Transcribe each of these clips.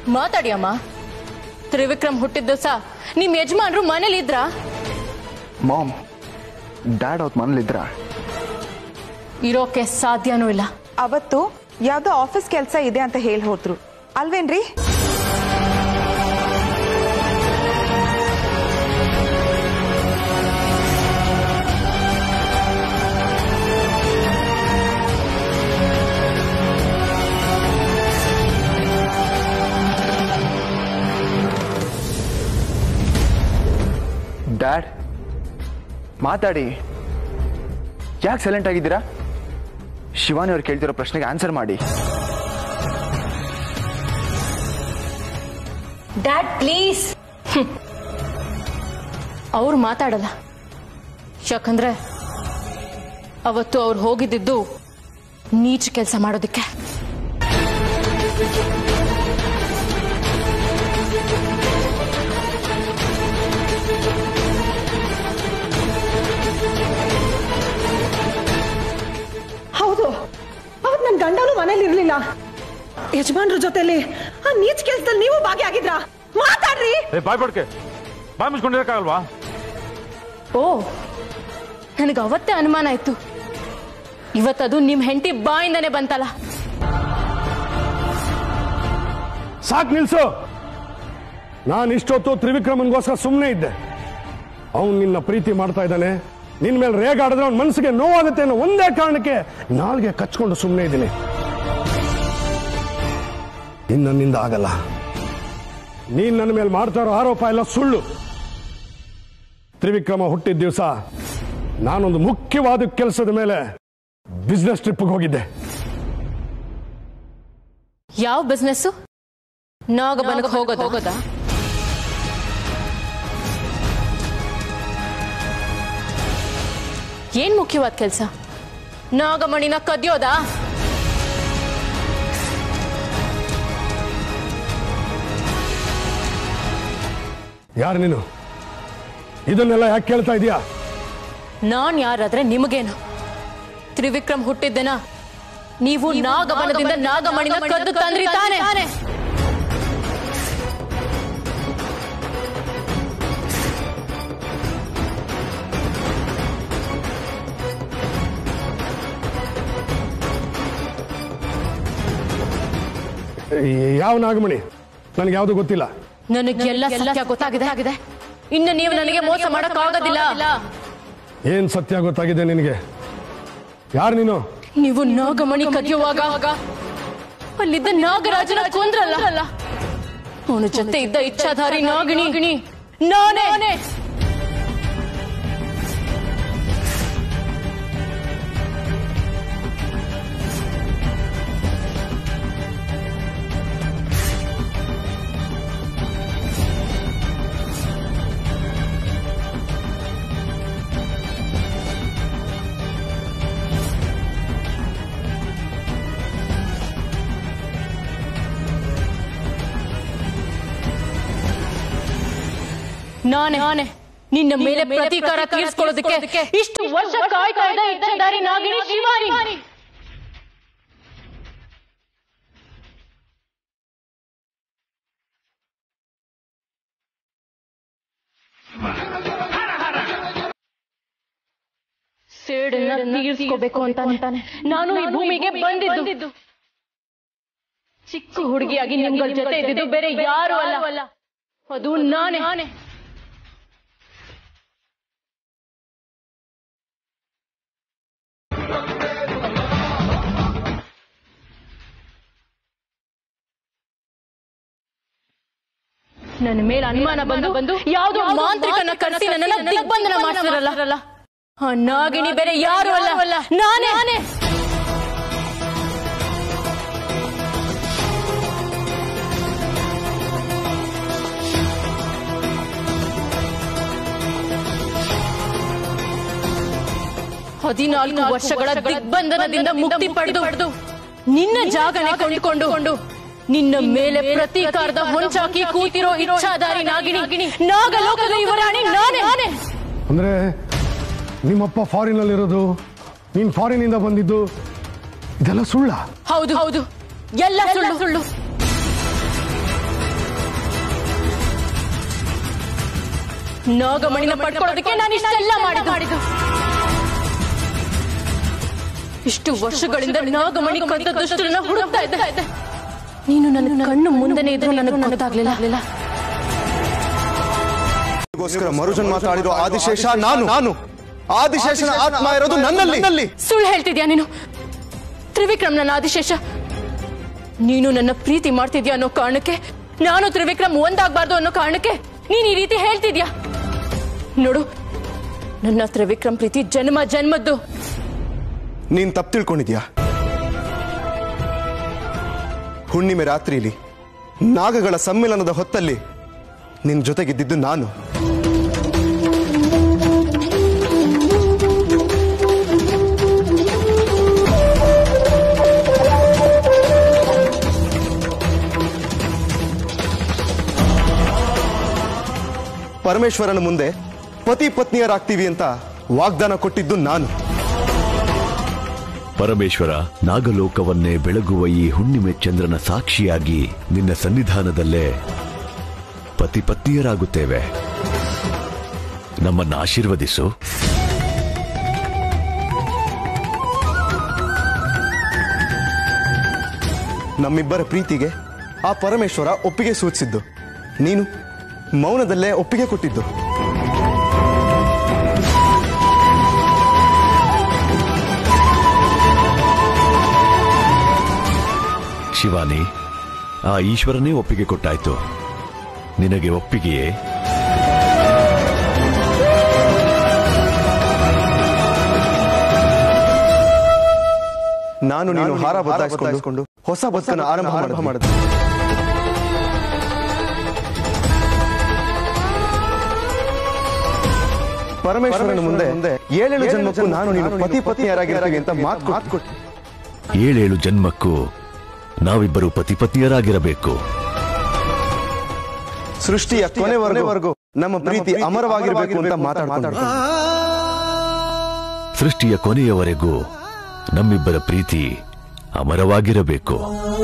ಮಾತಾಡಿ ಅಮ್ಮ ತ್ರಿವಿಕ್ರಮ್ ಹುಟ್ಟಿದ ದಿವಸ ನಿಮ್ ಯಜಮಾನ್ರು ಮನೇಲಿ ಇದ್ರಾ ಮಾಮ್ ಡ್ಯಾಡ್ ಅವತ್ತು ಮನೇಲಿದ್ರ ಇರೋಕೆ ಸಾಧ್ಯನೂ ಇಲ್ಲ ಅವತ್ತು ಯಾವ್ದೋ ಆಫೀಸ್ ಕೆಲಸ ಇದೆ ಅಂತ ಹೇಳಿ ಹೋದ್ರು ಅಲ್ವೇನ್ರಿ ಡ್ಯಾಡ್ ಮಾತಾಡಿ ಯಾಕೆ ಸೈಲೆಂಟ್ ಆಗಿದ್ದೀರಾ ಶಿವಾನಿ ಅವ್ರು ಕೇಳ್ತಿರೋ ಪ್ರಶ್ನೆಗೆ ಆನ್ಸರ್ ಮಾಡಿ ಡ್ಯಾಡ್ ಪ್ಲೀಸ್ ಅವ್ರು ಮಾತಾಡಲ್ಲ ಯಾಕಂದ್ರೆ ಅವತ್ತು ಅವ್ರು ಹೋಗಿದ್ದಿದ್ದು ನೀಚ ಕೆಲಸ ಮಾಡೋದಕ್ಕೆ ಹೌದು ಅವತ್ ನನ್ ಗಂಡನು ಮನೇಲಿ ಇರ್ಲಿಲ್ಲ ಯಜಮಾನ್ರ ಜೊತೆಲಿ ಆ ನೀಚ್ ಕೆಲ್ಸದಲ್ಲಿ ನೀವು ಭಾಗಿಯಾಗಿದ್ರಾ ಮಾತಾಡ್ರಿ ಏ ಬಾಯ್ ಪಡ್ಕೆ ಬಾಯ್ ಮುಚ್ಕೊಂಡಿರಕ್ಕಾಗಲ್ವಾ ಓ ನನಗೆ ಅವತ್ತೇ ಅನುಮಾನ ಆಯ್ತು ಇವತ್ತದು ನಿಮ್ ಹೆಂಡತಿ ಬಾಯಿಂದನೇ ಬಂತಲ್ಲ ಸಾಕ್ ನಿಲ್ಸು ನಾನು ಇಷ್ಟೊತ್ತು ತ್ರಿವಿಕ್ರಮನ್ಗೋಸ್ಕರ ಸುಮ್ಮನೆ ಇದ್ದೆ ಅವನು ನಿನ್ನ ಪ್ರೀತಿ ಮಾಡ್ತಾ ಇದ್ದಾನೆ ನಿನ್ ಮೇಲೆ ರೇಗಾಡಿದ್ರೆ ಅವನ ಮನಸ್ಸಿಗೆ ನೋವಾಗುತ್ತೆ ಅನ್ನೋ ಒಂದೇ ಕಾರಣಕ್ಕೆ ನಾಲ್ಗೆ ಕಚ್ಕೊಂಡು ಸುಮ್ಮನೆ ಇದ್ದೀನಿ ಇನ್ನು ನನ್ನಿಂದ ಆಗಲ್ಲ ನೀನ್ ನನ್ನ ಮೇಲೆ ಮಾಡ್ತಾ ಇರೋ ಆರೋಪ ಎಲ್ಲ ಸುಳ್ಳು ತ್ರಿವಿಕ್ರಮ ಹುಟ್ಟಿದ ದಿವಸ ನಾನೊಂದು ಮುಖ್ಯವಾದ ಕೆಲಸದ ಮೇಲೆ ಬಿಸ್ನೆಸ್ ಟ್ರಿಪ್ಗೆ ಹೋಗಿದ್ದೆ ಯಾವ ಬಿಸ್ನೆಸ್ ನಾಗಬನಕ್ಕೆ ಹೋಗೋದು ಹೋಗೋದಾ ಏನ್ ಮುಖ್ಯವಾದ ಕೆಲಸ ನಾಗಮಣಿನ ಕದಿಯೋದಾ ಯಾರು ನೀನು ಇದನ್ನೆಲ್ಲ ಯಾಕೆ ಕೇಳ್ತಾ ಇದೀಯಾ ನಾನ್ ಯಾರಾದ್ರೆ ನಿಮಗೇನು ತ್ರಿವಿಕ್ರಮ್ ಹುಟ್ಟಿದ್ದೆನ ನೀವು ನಾಗಬನದಿಂದ ನಾಗಮಣಿನ ಕದ್ದು ತಂದ್ರಿ ತಾನೆ ಯಾವ ನಾಗಮಣಿ ನನಗೆ ಯಾವುದು ಗೊತ್ತಿಲ್ಲ ನನಗೆಲ್ಲ ಸತ್ಯ ಗೊತ್ತಾಗಿದೆ ಆಗಿದೆ ಇನ್ನು ನೀವು ನನಗೆ ಮೋಸ ಮಾಡಕ್ ಆಗೋದಿಲ್ಲ ಏನ್ ಸತ್ಯ ಗೊತ್ತಾಗಿದೆ ನಿನಗೆ ಯಾರು ನೀನು ನೀವು ನಾಗಮಣಿ ಕದಿಯುವಾಗ ಅಲ್ಲಿದ್ದ ನಾಗರಾಜನ ಕೊಂದ್ರಲ್ಲ ಅವನ ಜೊತೆ ಇದ್ದ ಇಚ್ಛಾಧಾರಿ ನಾಗಿಣಿ ನಾನೇ ನಾನೇ ನಾನೇ ನಿನ್ನ ಮೇಲೆ ಪ್ರತೀಕಾರ ತೀರಿಸ್ಕೊಳ್ಳೋದಕ್ಕೆ ಇಷ್ಟು ವರ್ಷ ಕಾಯ್ತಾ ಇದ್ದ ಇಚ್ಛಾಧಾರಿ ನಾಗಿಣಿ ಶಿವಾನಿ ಸೇಡನ್ನ ತೀರಿಸ್ಕೋಬೇಕು ಅಂತಾನೆ ನಾನು ಈ ಭೂಮಿಗೆ ಬಂದಿದ್ದು ಚಿಕ್ಕ ಹುಡುಗಿಯಾಗಿ ನಿಮ್ಗಳ ಜೊತೆ ಇದ್ದಿದ್ದು ಬೇರೆ ಯಾರು ಅಲ್ಲ ಅದು ನಾನೇ ನಾನೇ ನನ್ನ ಮೇಲೆ ಅನುಮಾನ ಬಂದು ಬಂದು ಯಾವುದೋ ಮಾಂತ್ರಿಕನ ಕರೆಸಿ ನನ್ನನ್ನ ದಿಗ್ಬಂಧನ ಮಾಡ್ತಿರಲ್ಲ ಆ ನಾಗಿಣಿ ಬೇರೆ ಯಾರು ಅಲ್ಲ ನಾನೇ ನಾನೇ ಹದಿನಾಲ್ಕು ವರ್ಷಗಳ ದಿಗ್ಬಂಧನದಿಂದ ಮುಕ್ತಿ ಪಡೆದು ನಿನ್ನ ಜಾಗನೆ ಕೊಂಡುಕೊಂಡು ನಿನ್ನ ಮೇಲೆ ಪ್ರತೀಕಾರದ ಹೊಂಚಾಕಿ ಕೂತಿರೋ ಇಚ್ಛಾಧಾರಿ ನಾಗಿಣಿ ನಾಗಲೋಕದ ಯುವರಾಣಿ ನಾನೇ ನಾನೇ ಅಂದ್ರೆ ನಿಮ್ಮಪ್ಪ ಫಾರಿನ್ ಅಲ್ಲಿ ಇರೋದು ನೀನ್ ಫಾರಿನ್ ಇಂದ ಬಂದಿದ್ದು ಇದೆಲ್ಲ ಸುಳ್ಳ ಹೌದು ಹೌದು ಎಲ್ಲ ಸುಳ್ಳು ಸುಳ್ಳು ನಾಗಮಣಿನ ಪಡ್ಕೊಳ್ಳೋದಕ್ಕೆ ನಾನು ಇಷ್ಟೆಲ್ಲ ಮಾಡಿದ್ದು ಮಾಡಿದ್ದು ಇಷ್ಟು ವರ್ಷಗಳಿಂದ ನಾಗಮಣಿ ಕದ್ದ ದುಷ್ಟರನ್ನ ಹುಡುಕ್ತಾ ಇದ್ದೆ ನೀನು ನನ್ನ ಕಣ್ಣು ಮುಂದೆನೆ ಇದ್ರು ನನಗೆ ಗೊತ್ತಾಗ್ಲಿಲ್ಲ ಗೋಸ್ಕರ ಮರುಜನ್ ಮಾತಾಡಿರೋ ಆದಿಶೇಷ ನಾನು ನಾನು ಆದಿಶೇಷನ ಆತ್ಮ ಇರೋದು ನನ್ನಲ್ಲಿ ನನ್ನಲ್ಲಿ ಸುಳ್ಳು ಹೇಳ್ತಿದ್ಯಾ ನೀನು ತ್ರಿವಿಕ್ರಮ್ ನನ್ನ ಆದಿಶೇಷ ನೀನು ನನ್ನ ಪ್ರೀತಿ ಮಾಡ್ತಿದ್ಯಾ ಅನ್ನೋ ಕಾರಣಕ್ಕೆ ನಾನು ತ್ರಿವಿಕ್ರಮ್ ಒಂದಾಗಬಾರ್ದು ಅನ್ನೋ ಕಾರಣಕ್ಕೆ ನೀನ್ ಈ ರೀತಿ ಹೇಳ್ತಿದ್ಯಾ ನೋಡು ನನ್ನ ತ್ರಿವಿಕ್ರಮ್ ಪ್ರೀತಿ ಜನ್ಮ ಜನ್ಮದ್ದು ನೀನ್ ತಪ್ಪು ತಿಳ್ಕೊಂಡಿದ್ಯಾ ಹುಣ್ಣಿಮೆ ರಾತ್ರಿಲಿ ನಾಗಗಳ ಸಮ್ಮಿಲನದ ಹೊತ್ತಲ್ಲಿ ನಿನ್ ಜೊತೆಗಿದ್ದಿದ್ದು ನಾನು ಪರಮೇಶ್ವರನ ಮುಂದೆ ಪತಿ ಪತ್ನಿಯರಾಗ್ತೀವಿ ಅಂತ ವಾಗ್ದಾನ ಕೊಟ್ಟಿದ್ದು ನಾನು ಪರಮೇಶ್ವರ ನಾಗಲೋಕವನ್ನೇ ಬೆಳಗುವ ಈ ಹುಣ್ಣಿಮೆ ಚಂದ್ರನ ಸಾಕ್ಷಿಯಾಗಿ ನಿನ್ನ ಸನ್ನಿಧಾನದಲ್ಲೇ ಪತಿ ಪತ್ನಿಯರಾಗುತ್ತೇವೆ ನಮ್ಮನ್ನ ಆಶೀರ್ವದಿಸು ನಮ್ಮಿಬ್ಬರ ಪ್ರೀತಿಗೆ ಆ ಪರಮೇಶ್ವರ ಒಪ್ಪಿಗೆ ಸೂಚಿಸಿದ್ದು ನೀನು ಮೌನದಲ್ಲೇ ಒಪ್ಪಿಗೆ ಕೊಟ್ಟಿದ್ದು ಶಿವಾನಿ ಆ ಈಶ್ವರನೇ ಒಪ್ಪಿಗೆ ಕೊಟ್ಟಾಯ್ತು ನಿನಗೆ ಒಪ್ಪಿಗೆಯೇ ನಾನು ನೀನು ಹಾರ ಬದಲಾಯಿಸಿಕೊಂಡು ಹೊಸ ಬದುಕನ್ನು ಆರಂಭ ಆರಂಭ ಮಾಡಿದೆ ಪರಮೇಶ್ವರನ ಮುಂದೆ ಏಳೇಳು ಜನ್ಮಕ್ಕೂ ನಾನು ನೀನು ಪತಿ ಪತ್ನಿಯರಾಗಿರ್ತೀವಿ ಅಂತ ಮಾತು ಮಾತು ಕೊಟ್ಟು ಏಳೇಳು ಜನ್ಮಕ್ಕೂ ನಾವಿಬ್ಬರು ಪತಿ ಪತ್ನಿಯರಾಗಿರಬೇಕು ಸೃಷ್ಟಿಯ ಕೊನೆವರೆಗೂ ನಮ್ಮ ಪ್ರೀತಿ ಅಮರವಾಗಿರಬೇಕು ಅಂತ ಮಾತಾಡ್ಕೊಂಡು ಸೃಷ್ಟಿಯ ಕೊನೆಯವರೆಗೂ ನಮ್ಮಿಬ್ಬರ ಪ್ರೀತಿ ಅಮರವಾಗಿರಬೇಕು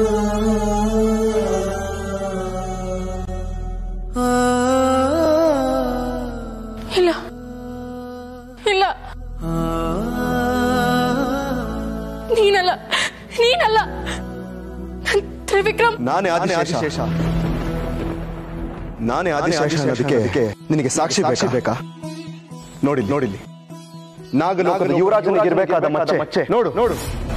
ಇಲ್ಲ ಇಲ್ಲ ನೀನಲ್ಲ ನೀನಲ್ಲ ನನ್ ತ್ರಿವಿಕ್ರಮ್ ನಾನೇ ಆದಿಶೇಷ ನಾನೇ ಆದಿಶೇಷ ಅನ್ನೋದಕ್ಕೆ ನಿನಗೆ ಸಾಕ್ಷಿ ಬೇಕಾ ಬೇಕಾ ನೋಡಿ ನೋಡಿಲ್ಲಿ ನಾಗಲೋಕದ ಯುವರಾಜನಿಗಿರ್ಬೇಕಾದ ಮಚ್ಚೆ ಮಚ್ಚೆ ನೋಡು ನೋಡು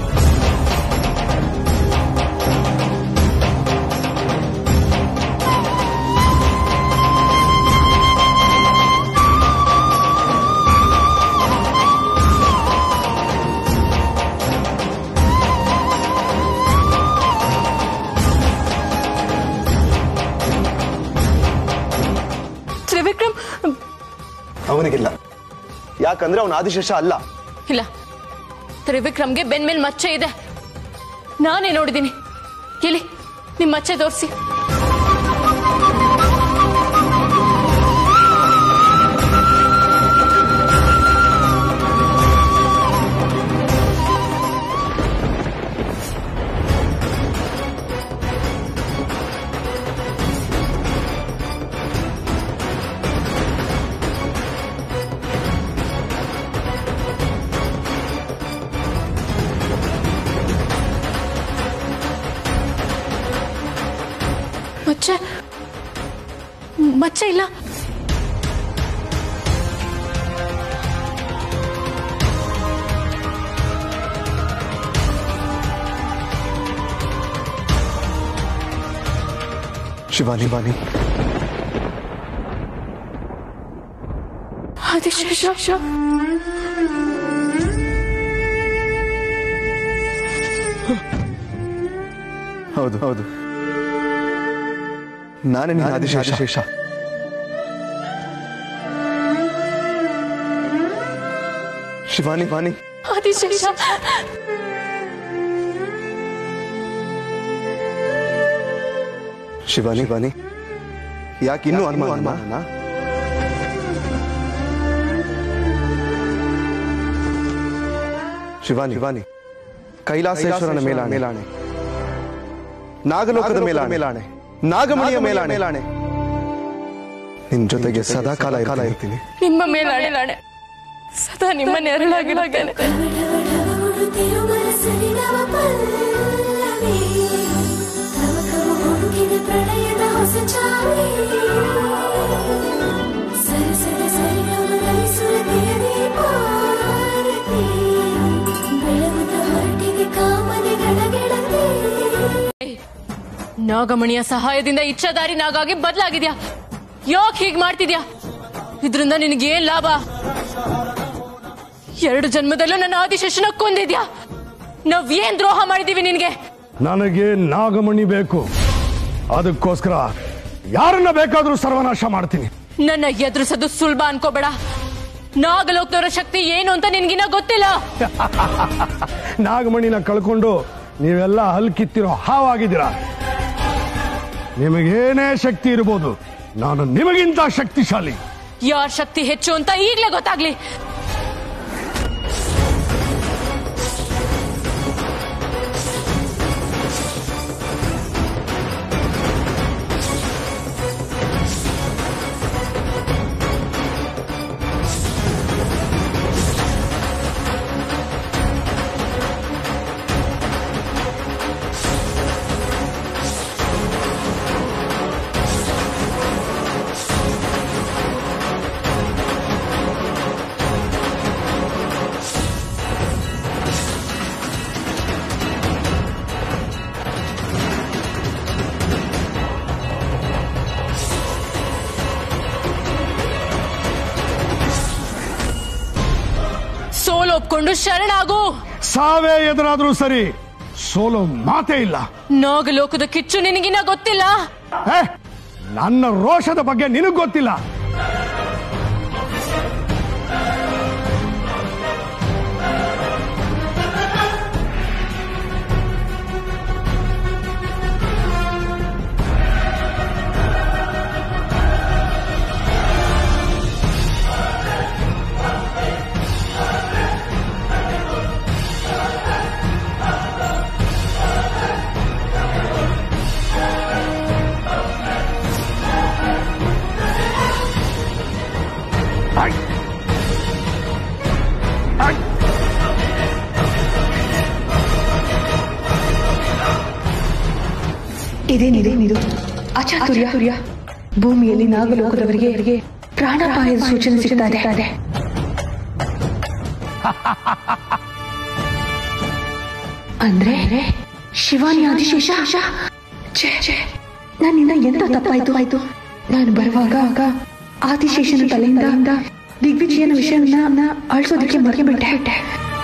ತ್ರಿವಿಕ್ರಮ್ ಅವನಿಗಿಲ್ಲ ಯಾಕಂದ್ರೆ ಅವನ ಆದಿಶೇಷ ಅಲ್ಲ ಇಲ್ಲ ತ್ರಿವಿಕ್ರಮ್ಗೆ ಬೆನ್ ಮೇಲ್ ಮಚ್ಚೆ ಇದೆ ನಾನೇ ನೋಡಿದ್ದೀನಿ ಎಲ್ಲಿ ನಿಮ್ ಮಚ್ಚೆ ತೋರಿಸಿ ಮಚ್ಚೆ ಮಚ್ಚೆ ಇಲ್ಲ ಶಿವಾನಿ ಬಾನಿ ಆದಿಶೇಷ ಹೌದು ಹೌದು ನಾನೇ ನಿನ್ನ ಆದಿಶೇಷ ಶಿವಾನಿ ಬಾನಿ ಆದಿಶೇಷ ಶಿವಾನಿ ಬಾನಿ ಯಾಕೆ ಇನ್ನೂ ಅನುಮಾನ ಅನುಮಾನ ಶಿವಾನಿ ಶಿವಾನಿ ಕೈಲಾಸೇಶ್ವರನ ಮೇಲಾಣೆ ಮೇಲಾಣೆ ನಾಗಲೋಕದ ಮೇಲಾಣೆ ಮೇಲಾಣೆ ನಾಗಮಣಿಯ ಮೇಲಾಣೆ ಮೇಲಾಣೆ ನಿನ್ ಜೊತೆಗೆ ಸದಾ ಕಾಲ ಕಾಲ ಇರ್ತೀನಿ ನಿಮ್ಮ ಮೇಲೆ ಅಣೆ ಅಣೆ ಸದಾ ನಿಮ್ಮ ನೆರಳಾಗಿರ್ತೇನೆ ತಿರುಮಲ ಸರಿಗಮ ಪಲ್ಲವಿ ಕವ ಕವ ಹುಡುಕಿದ ಪ್ರಣಯದ ಹೊಸ ಚಾವಿ ಸರಸದ ಸರಿಗಮದಲ್ಲಿ ಸುರತಿಯ ದೀಪಾರತಿ ಬೆಳಗುತ್ತ ಹೊರಟಿದೆ ಕಾಮನೆಗಳ ಗೆಳತಿ ನಾಗಮಣಿಯ ಸಹಾಯದಿಂದ ಇಚ್ಛಾದಾರಿ ನಾಗಾಗಿ ಬದಲಾಗಿದ್ಯಾ ಯಾಕೆ ಹೀಗ್ ಮಾಡ್ತಿದ್ಯಾ ಇದ್ರಿಂದ ನಿನಗೆ ಏನ್ ಲಾಭ ಎರಡು ಜನ್ಮದಲ್ಲೂ ನನ್ನ ಆದಿಶೇಷನ ಕೊಂದಿದ್ಯಾ ನಾವ್ ಏನ್ ದ್ರೋಹ ಮಾಡಿದೀವಿ ನಿನ್ಗೆ ನನಗೆ ನಾಗಮಣಿ ಬೇಕು ಅದಕ್ಕೋಸ್ಕರ ಯಾರನ್ನ ಬೇಕಾದ್ರೂ ಸರ್ವನಾಶ ಮಾಡ್ತೀನಿ ನನ್ನ ಎದುರಿಸೋದು ಸುಲಭ ಅನ್ಕೋಬೇಡ ನಾಗಲೋಕದವರ ಶಕ್ತಿ ಏನು ಅಂತ ನಿನ್ಗಿನ್ನ ಗೊತ್ತಿಲ್ಲ ನಾಗಮಣಿನ ಕಳ್ಕೊಂಡು ನೀವೆಲ್ಲ ಹಲ್ಕಿತ್ತಿರೋ ಹಾವಾಗಿದ್ದೀರಾ ನಿಮಗೇನೇ ಶಕ್ತಿ ಇರ್ಬೋದು ನಾನು ನಿಮಗಿಂತ ಶಕ್ತಿಶಾಲಿ ಯಾರ್ ಶಕ್ತಿ ಹೆಚ್ಚು ಅಂತ ಈಗ್ಲೇ ಗೊತ್ತಾಗ್ಲಿ ಸೋಲ್ ಒಪ್ಕೊಂಡು ಶರಣಾಗು ಸಾವೇ ಎದುರಾದ್ರೂ ಸರಿ ಸೋಲೋ ಮಾತೇ ಇಲ್ಲ ನಾಗಲೋಕದ ಕಿಚ್ಚು ನಿನಗಿನ್ನ ಗೊತ್ತಿಲ್ಲ ಏ, ನನ್ನ ರೋಷದ ಬಗ್ಗೆ ನಿನಗ್ ಗೊತ್ತಿಲ್ಲ ಇದೇನಿದೇನಿದು ಅಚಾತುರ್ಯ ಭೂಮಿಯಲ್ಲಿ ನಾಗಲೋಕದವರಿಗೆ ಪ್ರಾಣಾಪಾಯದ ಸೂಚನೆ ಸಿಗ್ತಾ ಇದೆ ಅಂದ್ರೆ ಶಿವಾನಿ ಆದಿಶೇಷ ಛೇ ಛೇ ನನ್ನಿಂದ ಎಂತ ತಪ್ಪಾಯ್ತು ಆಯ್ತು ನಾನು ಬರುವಾಗ ಆಗ ಆದಿಶೇಷನ ತಲೆಯಿಂದ ದಿಗ್ವಿಜಯನ ವಿಷಯವನ್ನ ಅಳಿಸೋದಕ್ಕೆ ಮರೆಗೆ ಬಿಟ್ಟೆ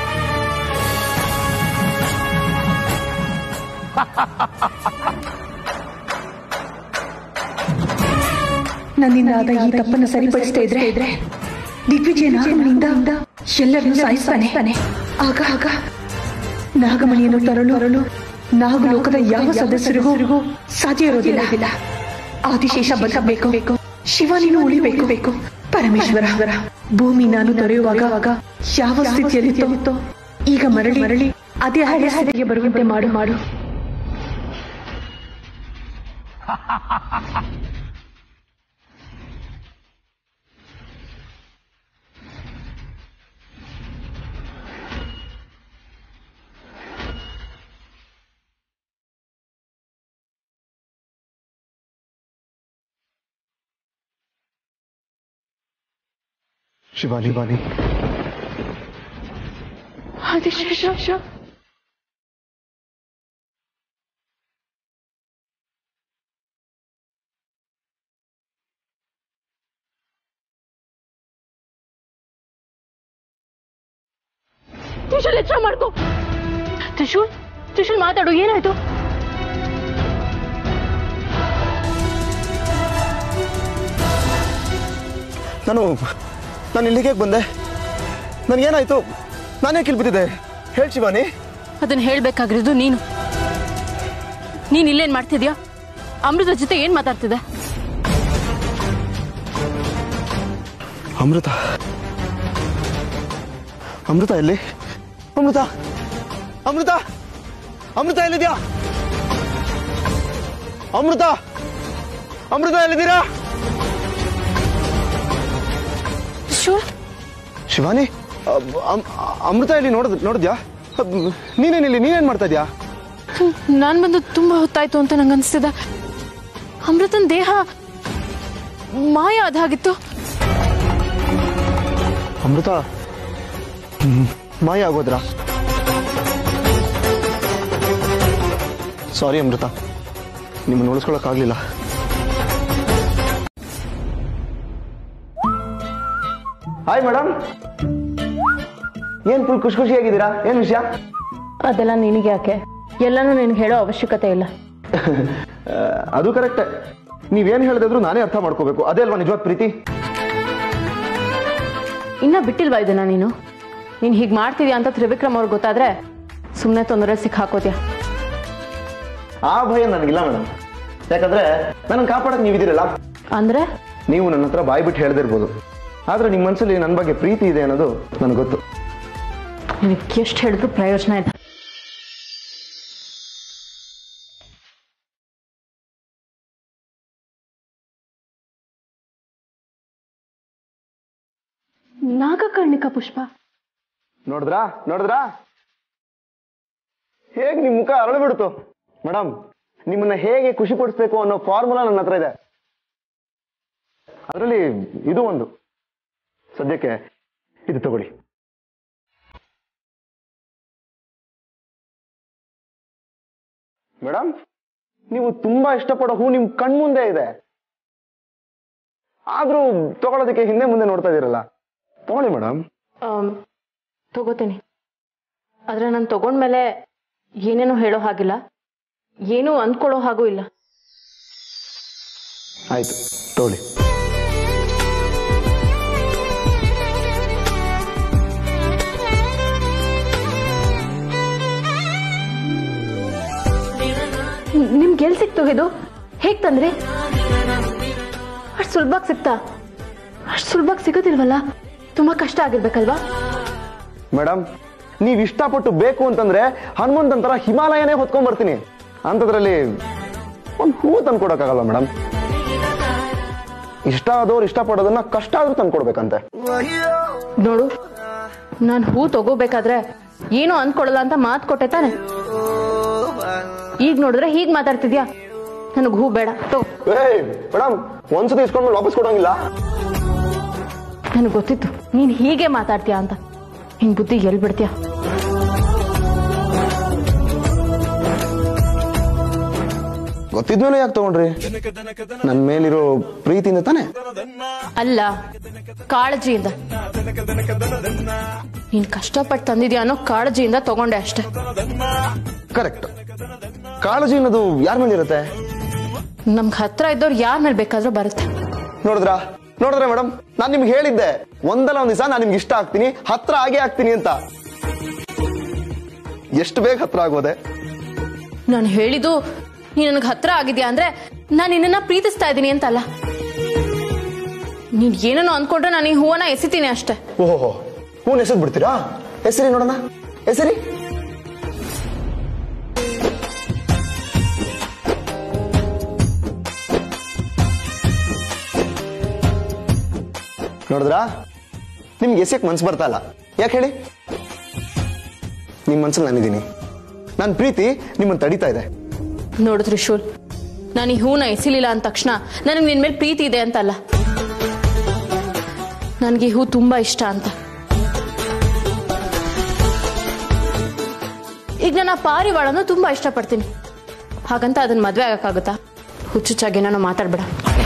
ನನ್ನಿಂದ ಆದ ಈ ತಪ್ಪನ್ನು ಸರಿಪಡಿಸ್ತಾ ಇದ್ರೆ ಇದ್ರೆ ದಿಗ್ವಿಜಯ ನಾಗಮಣಿಯಿಂದ ಎಲ್ಲರನ್ನು ಸಾಯಿಸ್ತಾನೆ ಆಗ ಆಗ ನಾಗಮಣಿಯನ್ನು ತರಲು ತರಲು ನಾಗಲೋಕದ ಯಾವ ಸದಸ್ಯರಿಗೂ ಸಾಧ್ಯ ಇರೋದಿಲ್ಲ ಆದಿಶೇಷ ಬದುಕಬೇಕು ಬೇಕು ಶಿವ ನೀನು ಉಳಿಬೇಕು ಬೇಕು ಪರಮೇಶ್ವರ ಭೂಮಿ ನಾನು ತೊರೆಯುವಾಗ ಯಾವ ಸ್ಥಿತಿಯಲ್ಲಿತ್ತೋ ಈಗ ಮರಳಿ ಮರಳಿ ಅದೇ ಹಳೆ ಸ್ಥಿತಿಗೆ ಬರುವಂತೆ ಮಾಡು ಮಾಡು ಶಿವಾನಿ ಬಾನಿ ಆದಿಶೇಷ ತ್ರಿಶೂಲ್ ಎಚ್ಚರ ಮಾಡ್ಕೋ ತ್ರಿಶೂಲ್ ತ್ರಿಶೂಲ್ ಮಾತಾಡು ಏನಾಯ್ತು ನಾನು ನಾನು ಇಲ್ಲಿಗೆ ಬಂದೆ ನನಗೇನಾಯ್ತು ನಾನೇ ಕಿಲ್ಬಿದ್ದಿದೆ ಹೇಳಿ ಶಿವಾನಿ ಅದನ್ನ ಹೇಳ್ಬೇಕಾಗಿರೋದು ನೀನು ನೀನ್ ಇಲ್ಲೇನ್ ಮಾಡ್ತಿದ್ಯಾ ಅಮೃತ ಜೊತೆ ಏನ್ ಮಾತಾಡ್ತಿದ್ದೆ ಅಮೃತ ಅಮೃತ ಎಲ್ಲಿ ಅಮೃತ ಅಮೃತ ಅಮೃತ ಎಲ್ಲಿದ್ಯಾ ಅಮೃತ ಅಮೃತ ಎಲ್ಲಿದ್ದೀರಾ ತ್ರಿಶೂಲ್ ಶಿವಾನಿ ಅ- ಅಮ್- ಅಮೃತ ಇಲ್ಲಿ ನೋಡಿದ್ ನೋಡಿದ್ಯಾ ಅಬ್, ನೀನೇನಿಲ್ಲಿ ನೀನೇನ್ ಮಾಡ್ತಾ ಇದ್ಯಾ ನಾನ್ ಬಂದು ತುಂಬಾ ಹೊತ್ತಾಯ್ತು ಅಂತ ನಂಗೆ ಅನ್ಸ್ತಿದೆ ಅಮೃತನ್ ದೇಹ ಮಾಯ ಅದಾಗಿತ್ತು ಅಮೃತ ಹ್ಮ್, ಮಾಯ ಆಗೋದ್ರ ಸಾರಿ ಅಮೃತ ನಿಮ್ಮನ್ನು ಉಳಿಸ್ಕೊಳಕ್ಕಾಗ್ಲಿಲ್ಲ ಹಾಯ್ ಮೇಡಮ್ ಏನ್ ಫುಲ್ ಖುಷಿ ಖುಷಿಯಾಗಿದ್ದೀರಾ ಏನ್ ವಿಷಯ ಅದೆಲ್ಲ ನಿನಗೆ ಯಾಕೆ ಎಲ್ಲನೂ ನಿನ್ಗೆ ಹೇಳೋ ಅವಶ್ಯಕತೆ ಇಲ್ಲ ಆ, ಅದು ಕರೆಕ್ಟ್ ನೀವೇನ್ ಹೇಳಿದ್ರು ನಾನೇ ಅರ್ಥ ಮಾಡ್ಕೋಬೇಕು ಅದೇ ಅಲ್ವಾ ನಿಜವಾದ ಪ್ರೀತಿ ಇನ್ನ ಬಿಟ್ಟಿಲ್ವಾ ಇದನ್ನ ನೀನು ನೀನ್ ಹೀಗ್ ಮಾಡ್ತಿದ್ಯಾ ಅಂತ ತ್ರಿವಿಕ್ರಮ್ ಅವ್ರಿಗೆ ಗೊತ್ತಾದ್ರೆ ಸುಮ್ಮನೆ ತೊಂದರೆ ಸಿಕ್ಕಾಕೋದ್ಯಾ ಆ ಭಯ ನನಗಿಲ್ಲ ಮೇಡಮ್ ಯಾಕಂದ್ರೆ ನನ್ನ ಕಾಪಾಡಕ್ ನೀವಿದ್ದೀರಲ್ಲ ಅಂದ್ರೆ ನೀವು ನನ್ನ ಹತ್ರ ಬಾಯ್ ಬಿಟ್ಟು ಹೇಳ್ದಿರ್ಬೋದು ಆದ್ರೆ ನಿಮ್ಮ ಮನಸ್ಸಲ್ಲಿ ನನ್ನ ಬಗ್ಗೆ ಪ್ರೀತಿ ಇದೆ ಅನ್ನೋದು ನನಗೆ ಗೊತ್ತು ನಿನಗೆ ಎಷ್ಟು ಹೇಳಿದ್ರು ಪ್ರಯೋಜನ ಇಲ್ಲ ನಾಗಕರ್ಣಿಕ ಪುಷ್ಪ ನೋಡಿದ್ರಾ ನೋಡಿದ್ರಾ ಹೇಗ್ ನಿಮ್ ಮುಖ ಅರಳು ಬಿಡ್ತು ಮೇಡಮ್ ನಿಮ್ಮನ್ನ ಹೇಗೆ ಖುಷಿ ಪಡಿಸ್ಬೇಕು ಅನ್ನೋ ಫಾರ್ಮುಲಾ ನನ್ನ ಹತ್ರ ಇದೆ ಅದರಲ್ಲಿ ಇದು ಒಂದು ಸದ್ಯಕ್ಕೆ ಇದು ತಗೊಳ್ಳಿ ಮೇಡಮ್ ನೀವು ತುಂಬಾ ಇಷ್ಟಪಡೋ ಹೂ ನಿಮ್ ಕಣ್ಮುಂದೆ ಇದೆ ಆದ್ರೂ ತಗೊಳ್ಳೋದಕ್ಕೆ ಹಿಂದೆ ಮುಂದೆ ನೋಡ್ತಾ ಇದೀರಲ್ಲ ತಗೊಳ್ಳಿ ಮೇಡಮ್ ಆಮ್, ತಗೋತೀನಿ ಆದ್ರೆ ನಾನು ತಗೊಂಡ್ಮೇಲೆ ಏನೇನೋ ಹೇಳೋ ಹಾಗಿಲ್ಲ ಏನೂ ಅಂದ್ಕೊಳ್ಳೋ ಹಾಗೂ ಇಲ್ಲ ಆಯ್ತು ತಗೊಳ್ಳಿ ನಿಮ್ಗೆ ಎಲ್ಲಿ ಸಿಕ್ತು ಇದು ಹೇಗ್ ತಂದ್ರಿ ಅಷ್ಟು ಸುಲಭವಾಗಿ ಸಿಗ್ತಾ ಅಷ್ಟು ಸುಲಭವಾಗಿ ಸಿಗೋದಿಲ್ವಲ್ಲ ತುಂಬಾ ಕಷ್ಟ ಆಗಿರ್ಬೇಕಲ್ವಾ ಮೇಡಮ್ ನೀವ್ ಇಷ್ಟಪಟ್ಟು ಬೇಕು ಅಂತಂದ್ರೆ ಹನುಮಂತನ್ ತರ ಹಿಮಾಲಯನೇ ಹೊತ್ಕೊಂಡ್ ಬರ್ತೀನಿ ಅಂತದ್ರಲ್ಲಿ ಒಂದ್ ಹೂ ತಂದ್ಕೊಡಕ್ಕಾಗಲ್ಲ ಮೇಡಮ್ ಇಷ್ಟ ಆದವ್ರು ಇಷ್ಟಪಡೋದನ್ನ ಕಷ್ಟ ಆದ್ರೂ ತಂದ್ಕೊಡ್ಬೇಕಂತೆ ನೋಡು ನಾನು ಹೂ ತಗೋಬೇಕಾದ್ರೆ ಏನೋ ಅಂದ್ಕೊಡಲ್ಲ ಅಂತ ಮಾತು ಕೊಟ್ಟೆ ತಾನೆ ಈಗ ನೋಡಿದ್ರೆ ಹೀಗ್ ಮಾತಾಡ್ತಿದ್ಯಾ ನನಗ್ ಹೂ ಬೇಡ ತಗೋ ಏಯ್ ಮೇಡಮ್ ಒಂದ್ಸತಿ ಇಸ್ಕೊಂಡ್ಮೇಲೆ ವಾಪಸ್ ಕೊಡೋಂಗಿಲ್ಲ ನನಗೆ ಗೊತ್ತಿತ್ತು ನೀನ್ ಹೀಗೆ ಮಾತಾಡ್ತೀಯ ಅಂತ ನಿನ್ ಬುದ್ಧಿ ಎಲ್ ಬಿಡ್ತೀಯ ಗೊತ್ತಿದ್ಮೇಲೆ ಯಾಕೆ ತಗೊಂಡ್ರಿ ನನ್ ಮೇಲಿರೋ ಪ್ರೀತಿಯಿಂದ ತಾನೆ ಅಲ್ಲ ಕಾಳಜಿಯಿಂದ ನೀನ್ ಕಷ್ಟಪಟ್ಟು ತಂದಿದ್ಯಾ ಅನ್ನೋ ಕಾಳಜಿಯಿಂದ ತಗೊಂಡೆ ಅಷ್ಟೆ ಕರೆಕ್ಟ್ ಕಾಳಜಿ ಅನ್ನೋದು ಯಾರ ಮೇಲಿರುತ್ತೆ ನಮ್ಗ್ ಹತ್ರ ಇದ್ದವ್ರು ಯಾರ ಮೇಲೆ ಬೇಕಾದ್ರೂ ಬರುತ್ತೆ ನೋಡಿದ್ರಾ ನೋಡಿದ್ರೆ ಮೇಡಮ್ ನಾನ್ ನಿಮ್ಗೆ ಹೇಳಿದ್ದೆ ಒಂದಲ್ಲ ಒಂದ್ ದಿವಸ ನಾನು ನಿಮ್ಗೆ ಇಷ್ಟ ಆಗ್ತೀನಿ ಹತ್ರ ಆಗೇ ಆಗ್ತೀನಿ ಅಂತ ಎಷ್ಟು ಬೇಗ ಹತ್ರ ಆಗೋದೆ ನಾನು ಹೇಳಿದ್ದು ನೀನ್ ನನಗೆ ಹತ್ರ ಆಗಿದ್ಯಾ ಅಂದ್ರೆ ನಾನು ನಿನ್ನನ್ನ ಪ್ರೀತಿಸ್ತಾ ಇದ್ದೀನಿ ಅಂತಲ್ಲ ನೀನ್ ಏನೇನೋ ಅನ್ಕೊಂಡ್ರೆ ನಾನು ಈ ಹೂವನ್ನ ಎಸಿತೀನಿ ಅಷ್ಟೇ ಓಹೋ ಹೂನ್ ಹೆಸರು ಬಿಡ್ತೀರಾ ಹೆಸರಿ ನೋಡೋಣ ಹೆಸರಿ ನೋಡಿದ್ರಾ ನಿಮ್ಗೆ ಎಸೆಯಕ್ ಮನ್ಸು ಬರ್ತಾ ಇಲ್ಲ ಯಾಕೆ ಹೇಳಿ ನಿಮ್ ಮನ್ಸಲ್ಲಿ ನಾನಿದ್ದೀನಿ ನನ್ನ ಪ್ರೀತಿ ನಿಮ್ಮನ್ನ ತಡಿತಾ ಇದೆ ನೋಡು ತ್ರಿಶೂಲ್ ನಾನು ಈ ಹೂನ ಎಸಿಲಿಲ್ಲ ಅಂದ ತಕ್ಷಣ ನನಗೆ ನಿನ್ ಮೇಲೆ ಪ್ರೀತಿ ಇದೆ ಅಂತಲ್ಲ ನನಗೆ ಈ ಹೂ ತುಂಬಾ ಇಷ್ಟ ಅಂತ ಈಗ ನಾನು ಆ ಪಾರಿವಾಳನು ತುಂಬಾ ಇಷ್ಟಪಡ್ತೀನಿ ಹಾಗಂತ ಅದನ್ನ ಮದ್ವೆ ಆಗಕ್ಕಾಗುತ್ತಾ ಹುಚ್ಚುಚ್ಚಾಗಿ ನಾನು ಮಾತಾಡ್ಬೇಡ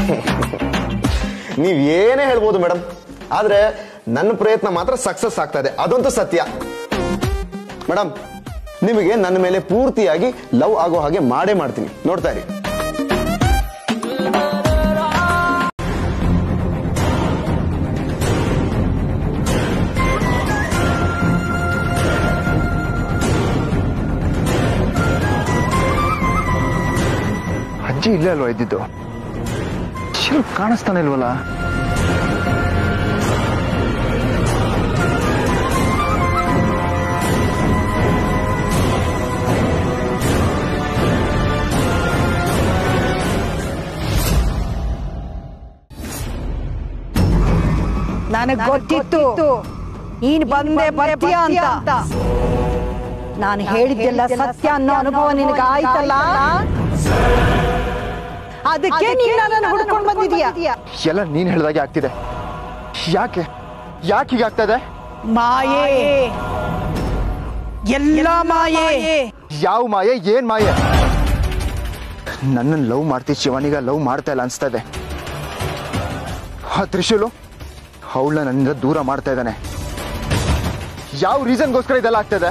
ನೀವ್ ಏನೇ ಹೇಳ್ಬೋದು ಮೇಡಮ್ ಆದ್ರೆ ನನ್ನ ಪ್ರಯತ್ನ ಮಾತ್ರ ಸಕ್ಸಸ್ ಆಗ್ತಾ ಇದೆ ಅದಂತೂ ಸತ್ಯ ಮೇಡಮ್ ನಿಮಗೆ ನನ್ನ ಮೇಲೆ ಪೂರ್ತಿಯಾಗಿ ಲವ್ ಆಗೋ ಹಾಗೆ ಮಾಡೇ ಮಾಡ್ತೀನಿ ನೋಡ್ತಾ ಇರಿ ಅಜ್ಜಿ ಇಲ್ಲೇ ಅಲ್ವಾ ಇದ್ದಿದ್ದು ಶಿವ ಕಾಣಿಸ್ತಾನೆ ಇಲ್ವಲ್ಲ ನನಗ್ ಗೊತ್ತಿತ್ತು ನೀನ್ ಬಂದೆ ಬರ್ತೀಯ ಅಂತ ನಾನು ಹೇಳಿದ್ದೆಲ್ಲ ಸತ್ಯ ಅನ್ನೋ ಅನುಭವ ನಿನಗೆ ಆಯ್ತಲ್ಲ ಅದಕ್ಕೆ ನೀನ್ ನನ್ನನ್ನು ಹುಡ್ಕೊಂಡು ಬಂದಿದೀಯ ಎಲ್ಲ ನೀನ್ ಹೇಳ್ದಾಗೆ ಆಗ್ತಿದೆ ಯಾಕೆ ಯಾಕೆ ಹೀಗೆ ಆಗ್ತಾ ಇದೆ ಮಾಯೆ ಎಲ್ಲ ಮಾಯೆ ಯಾವ ಮಾಯೆ ಏನ್ ಮಾಯೆ ನನ್ನನ್ನು ಲವ್ ಮಾಡ್ತಿ ಶಿವಾನಿಗ ಲವ್ ಮಾಡ್ತಾ ಇಲ್ಲ ಅನ್ಸ್ತಾ ಇದೆ ಆ ತ್ರಿಶೂಲು ಅವಳನ್ನ ನನ್ನಿಂದ ದೂರ ಮಾಡ್ತಾ ಇದ್ದಾನೆ ಯಾವ ರೀಸನ್ಗೋಸ್ಕರ ಇದೆಲ್ಲ ಆಗ್ತದೆ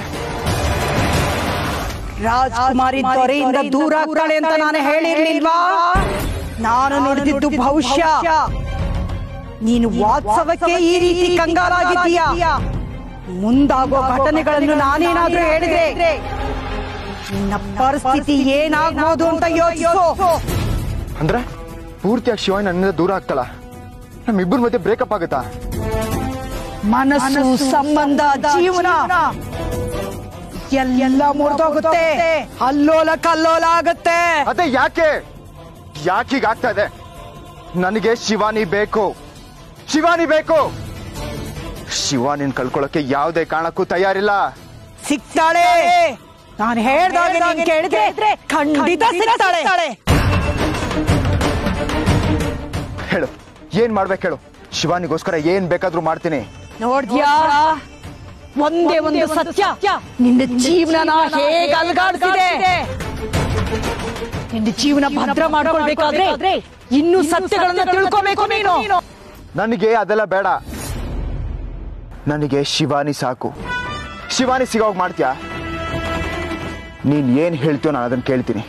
ರಾಜ್ಕುಮಾರಿ ದೊರೆಯಿಂದ ದೂರ ಆಗ್ತಾಳೆ ಅಂತ ನಾನು ಹೇಳಿರ್ಲಿಲ್ವಾ ನಾನು ನುಡಿದಿದ್ದು ಭವಿಷ್ಯ ನೀನು ವಾತ್ಸವಕ್ಕೆ ಈ ರೀತಿ ಕಂಗಾಲಾಗಿದ್ದೀಯ ಮುಂದಾಗೋ ಘಟನೆಗಳನ್ನು ನಾನೇನಾದ್ರೂ ಹೇಳಿದ್ರೆ ನಿನ್ನ ಪರಿಸ್ಥಿತಿ ಏನಾಗ್ಬೋದು ಅಂತ ಯೋಚಿಸು ಅಂದ್ರೆ ಪೂರ್ತಿಯಾಗಿ ಶಿವಾನಿ ನನ್ನಿಂದ ದೂರ ಆಗ್ತಲ್ಲ ನಮ್ಮಿಬ್ಬರ ಮಧ್ಯೆ ಬ್ರೇಕಪ್ ಆಗುತ್ತಾ ಮನಸ್ಸು ಸಂಬಂಧ ಜೀವನ ಎಲ್ಲ ಮುರಿದೋಗುತ್ತೆ ಅಲ್ಲೋಲ ಕಲ್ಲೋಲ ಆಗುತ್ತೆ ಅದೇ ಯಾಕೆ ಯಾಕೆ ಹೀಗೆ ಆಗ್ತಾ ಇದೆ ನನಗೆ ಶಿವಾನಿ ಬೇಕು ಶಿವಾನಿ ಬೇಕು ಶಿವಾನಿನ್ ಕಳ್ಕೊಳ್ಳೋಕೆ ಯಾವುದೇ ಕಾರಣಕ್ಕೂ ತಯಾರಿಲ್ಲ ಸಿಗ್ತಾಳೆ ನಾನು ಹೇಳ್ದಾಗ ನೀನ್ ಕೇಳಿದ್ರೆ ಖಂಡಿತ ಸಿಗ್ತಾಳೆ ಹೇಳು ಏನ್ ಮಾಡ್ಬೇಕು ಹೇಳು ಶಿವಾನಿಗೋಸ್ಕರ ಏನ್ ಬೇಕಾದ್ರೂ ಮಾಡ್ತೀನಿ ನೋಡ್ದ್ಯಾ ಒಂದೇ ಒಂದು ಸತ್ಯ ನಿನ್ನ ಜೀವನನ ಹೇಗೆ ಅಲ್ಗಾಡ್ತಿದೆ ನಿನ್ನ ಜೀವನ ಭದ್ರ ಮಾಡ್ಕೊಳ್ಬೇಕಾದ್ರೆ ಇನ್ನು ಸತ್ಯಗಳನ್ನ ತಿಳ್ಕೋಬೇಕು ನೀನು ನನಗೆ ಅದೆಲ್ಲ ಬೇಡ ನನಗೆ ಶಿವಾನಿ ಸಾಕು ಶಿವಾನಿ ಸಿಗೋಗ್ ಮಾಡ್ತೀಯಾ ನೀನ್ ಏನ್ ಹೇಳ್ತೀಯೋ ನಾನು ಅದನ್ನ ಕೇಳ್ತೀನಿ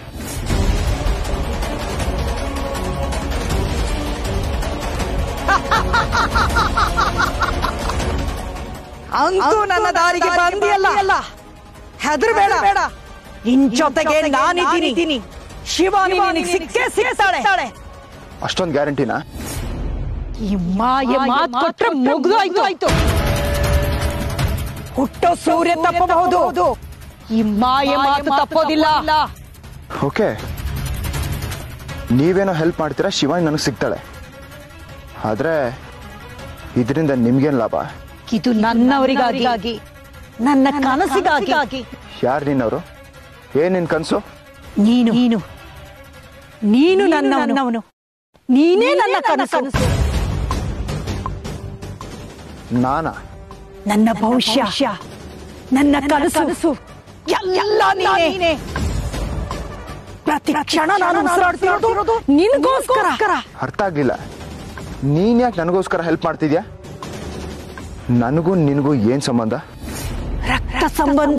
ಅಂತೂ ನನ್ನ ದಾರಿಗೆ ಬಂದಿಯಲ್ಲ ಹೆದರ್ಬೇಡ ಬೇಡ ನಿನ್ ಜೊತೆಗೆ ನಾನಿದ್ದೀನಿ ಶಿವಾನಿ ನಿನಗೆ ಸಿಕ್ಕೇ ಸಿಗ್ತಾಳೆ ಅಷ್ಟೊಂದು ಗ್ಯಾರಂಟಿನಾ ಈ ಮಾಯ ಮಾತು ಕೊಟ್ರೆ ಮುಗ್ದೋಯ್ತು ಆಯ್ತು ಹುಟ್ಟೋ ಸೂರ್ಯ ತಪ್ಪಬಹುದು ಈ ಮಾಯ ಮಾತು ತಪ್ಪೋದಿಲ್ಲ ಓಕೆ ನೀವೇನೋ ಹೆಲ್ಪ್ ಮಾಡ್ತೀರಾ ಶಿವಾನಿ ನನಗೆ ಸಿಗ್ತಾಳೆ ಆದ್ರೆ ಇದರಿಂದ ನಿಮ್ಗೇನ್ ಲಾಭ ಇದು ನನ್ನವರಿಗಾಗಿ ನನ್ನ ಕನಸಿಗಾಗಿ ಯಾರು ನಿನ್ನವರು ಏನ್ ನಿನ್ ಕನ್ಸು ನೀನು ನೀನು ನೀನು ನನ್ನವನು ನೀನೇ ನನ್ನ ಕನಸು ನಾನಾ ನನ್ನ ಭವಿಷ್ಯ ನನ್ನ ಕನಸು ಎಲ್ಲ ನೀನೇ ಪ್ರತಿ ಕ್ಷಣ ನಾನು ಉಸಿರಾಡ್ತಿರೋದು ನಿನ್ಗೋಸ್ಕರ ಅರ್ಥ ಆಗ್ಲಿಲ್ಲ ನೀನ್ ಯಾಕೆ ನನಗೋಸ್ಕರ ಹೆಲ್ಪ್ ಮಾಡ್ತಿದ್ಯಾ ನನಗೂ ನಿನಗೂ ಏನ್ ಸಂಬಂಧ ರಕ್ತ ಸಂಬಂಧ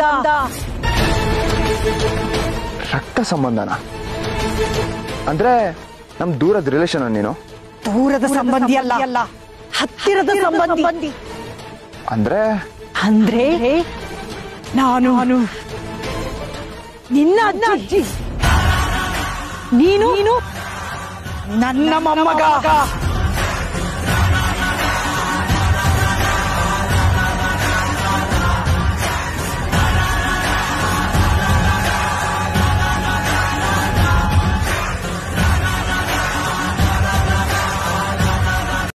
ರಕ್ತ ಸಂಬಂಧನ ಅಂದ್ರೆ ನಮ್ ದೂರದ ರಿಲೇಷನ್ ನೀನು ದೂರದ ಸಂಬಂಧಿ ಅಲ್ಲ ಹತ್ತಿರದ ಸಂಬಂಧಿ ಅಂದ್ರೆ ಅಂದ್ರೆ ನಾನು ನಾನು ನಿನ್ನ ಅಜ್ಜಿ ನೀನು ನೀನು ನನ್ನ ಮೊಮ್ಮಗ